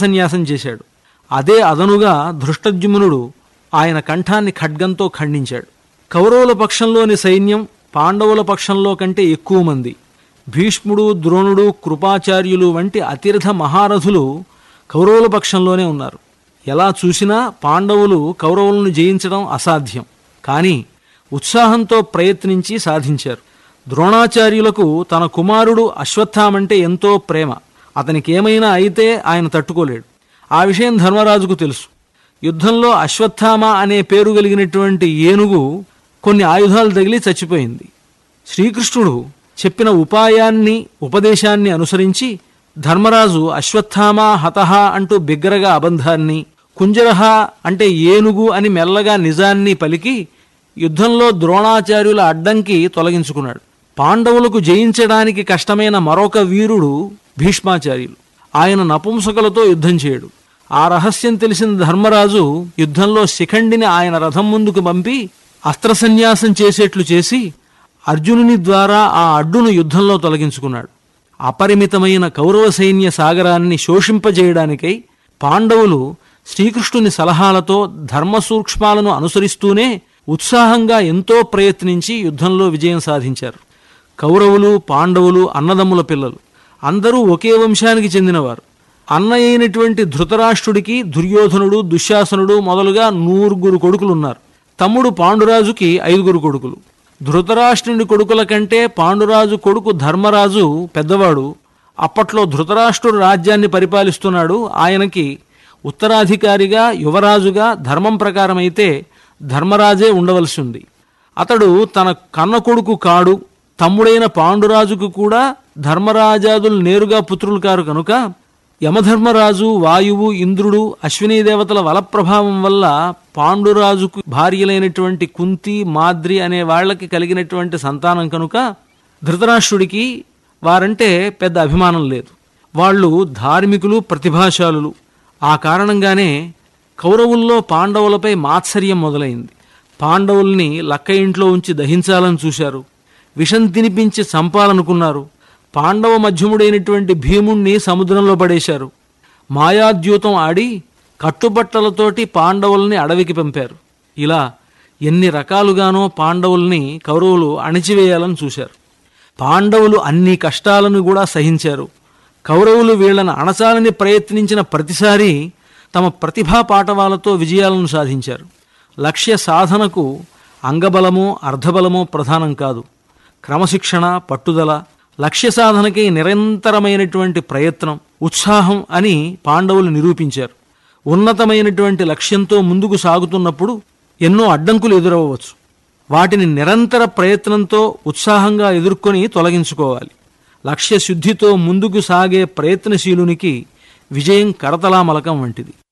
అస్త్రసన్యాసం చేశాడు అదే అదనుగా ధృష్టద్యుమ్నుడు ఆయన కంఠాన్ని ఖడ్గంతో ఖండించాడు కౌరవుల పక్షంలోని సైన్యం పాండవుల పక్షంలో కంటే ఎక్కువ మంది భీష్ముడు ద్రోణుడు కృపాచార్యులు వంటి అతిరథ మహారథులు కౌరవుల పక్షంలోనే ఉన్నారు ఎలా చూసినా పాండవులు కౌరవులను జయించడం అసాధ్యం కానీ ఉత్సాహంతో ప్రయత్నించి సాధించారు ద్రోణాచార్యులకు తన కుమారుడు అశ్వత్థామంటే ఎంతో ప్రేమ అతనికి ఏమైనా అయితే ఆయన తట్టుకోలేడు ఆ విషయం ధర్మరాజుకు తెలుసు యుద్ధంలో అశ్వత్థామ అనే పేరు కలిగినటువంటి ఏనుగు కొన్ని ఆయుధాలు తగిలి చచ్చిపోయింది శ్రీకృష్ణుడు చెప్పిన ఉపాయాన్ని ఉపదేశాన్ని అనుసరించి ధర్మరాజు అశ్వత్థామ హతహ అంటూ బిగ్గరగా అబంధాన్ని కుంజరహ అంటే ఏనుగు అని మెల్లగా నిజాన్ని పలికి యుద్ధంలో ద్రోణాచార్యుల అడ్డంకి తొలగించుకున్నాడు పాండవులకు జయించడానికి కష్టమైన మరొక వీరుడు భీష్మాచార్యులు ఆయన నపుంసకులతో యుద్ధం చేయడు ఆ రహస్యం తెలిసిన ధర్మరాజు యుద్ధంలో శిఖండిని ఆయన రథం ముందుకు పంపి అస్త్రసన్యాసం చేసేట్లు చేసి అర్జునుని ద్వారా ఆ అడ్డును యుద్ధంలో తొలగించుకున్నాడు అపరిమితమైన కౌరవ సైన్య సాగరాన్ని శోషింపజేయడానికై పాండవులు శ్రీకృష్ణుని సలహాలతో ధర్మ సూక్ష్మాలను అనుసరిస్తూనే ఉత్సాహంగా ఎంతో ప్రయత్నించి యుద్ధంలో విజయం సాధించారు కౌరవులు పాండవులు అన్నదమ్ముల పిల్లలు అందరూ ఒకే వంశానికి చెందినవారు అన్న అయినటువంటి ధృతరాష్ట్రుడికి దుర్యోధనుడు దుశ్శాసనుడు మొదలుగా నూరుగురు కొడుకులున్నారు తమ్ముడు పాండురాజుకి ఐదుగురు కొడుకులు ధృతరాష్ట్రుని కొడుకుల కంటే పాండురాజు కొడుకు ధర్మరాజు పెద్దవాడు అప్పట్లో ధృతరాష్ట్రుడు రాజ్యాన్ని పరిపాలిస్తున్నాడు ఆయనకి ఉత్తరాధికారిగా యువరాజుగా ధర్మం ప్రకారమైతే ధర్మరాజే ఉండవలసి ఉంది అతడు తన కన్న కొడుకు కాడు తమ్ముడైన పాండురాజుకు కూడా ధర్మరాజాదులు నేరుగా పుత్రులు కారు కనుక యమధర్మరాజు వాయువు ఇంద్రుడు అశ్వినీ దేవతల వలప్రభావం వల్ల పాండురాజుకు భార్యలైనటువంటి కుంతి మాద్రి అనే వాళ్ళకి కలిగినటువంటి సంతానం కనుక ధృతరాష్ట్రుడికి వారంటే పెద్ద అభిమానం లేదు వాళ్ళు ధార్మికులు ప్రతిభాశాలులు ఆ కారణంగానే కౌరవుల్లో పాండవులపై మాత్సర్యం మొదలైంది పాండవుల్ని లక్క ఇంట్లో ఉంచి దహించాలని చూశారు విషం తినిపించి చంపాలనుకున్నారు పాండవ మధ్యముడైనటువంటి భీముణ్ణి సముద్రంలో పడేశారు మాయాద్యూతం ఆడి కట్టుబట్టలతోటి పాండవుల్ని అడవికి పంపారు ఇలా ఎన్ని రకాలుగానో పాండవుల్ని కౌరవులు అణిచివేయాలని చూశారు పాండవులు అన్ని కష్టాలను కూడా సహించారు కౌరవులు వీళ్లను అణచాలని ప్రయత్నించిన ప్రతిసారి తమ ప్రతిభా పాటవాలతో విజయాలను సాధించారు లక్ష్య సాధనకు అంగబలమో అర్ధబలమో ప్రధానం కాదు క్రమశిక్షణ పట్టుదల లక్ష్య సాధనకై నిరంతరమైనటువంటి ప్రయత్నం ఉత్సాహం అని పాండవులు నిరూపించారు ఉన్నతమైనటువంటి లక్ష్యంతో ముందుకు సాగుతున్నప్పుడు ఎన్నో అడ్డంకులు ఎదురవ్వచ్చు వాటిని నిరంతర ప్రయత్నంతో ఉత్సాహంగా ఎదుర్కొని తొలగించుకోవాలి లక్ష్య శుద్ధితో ముందుకు సాగే ప్రయత్నశీలునికి విజయం కరతలామలకం వంటిది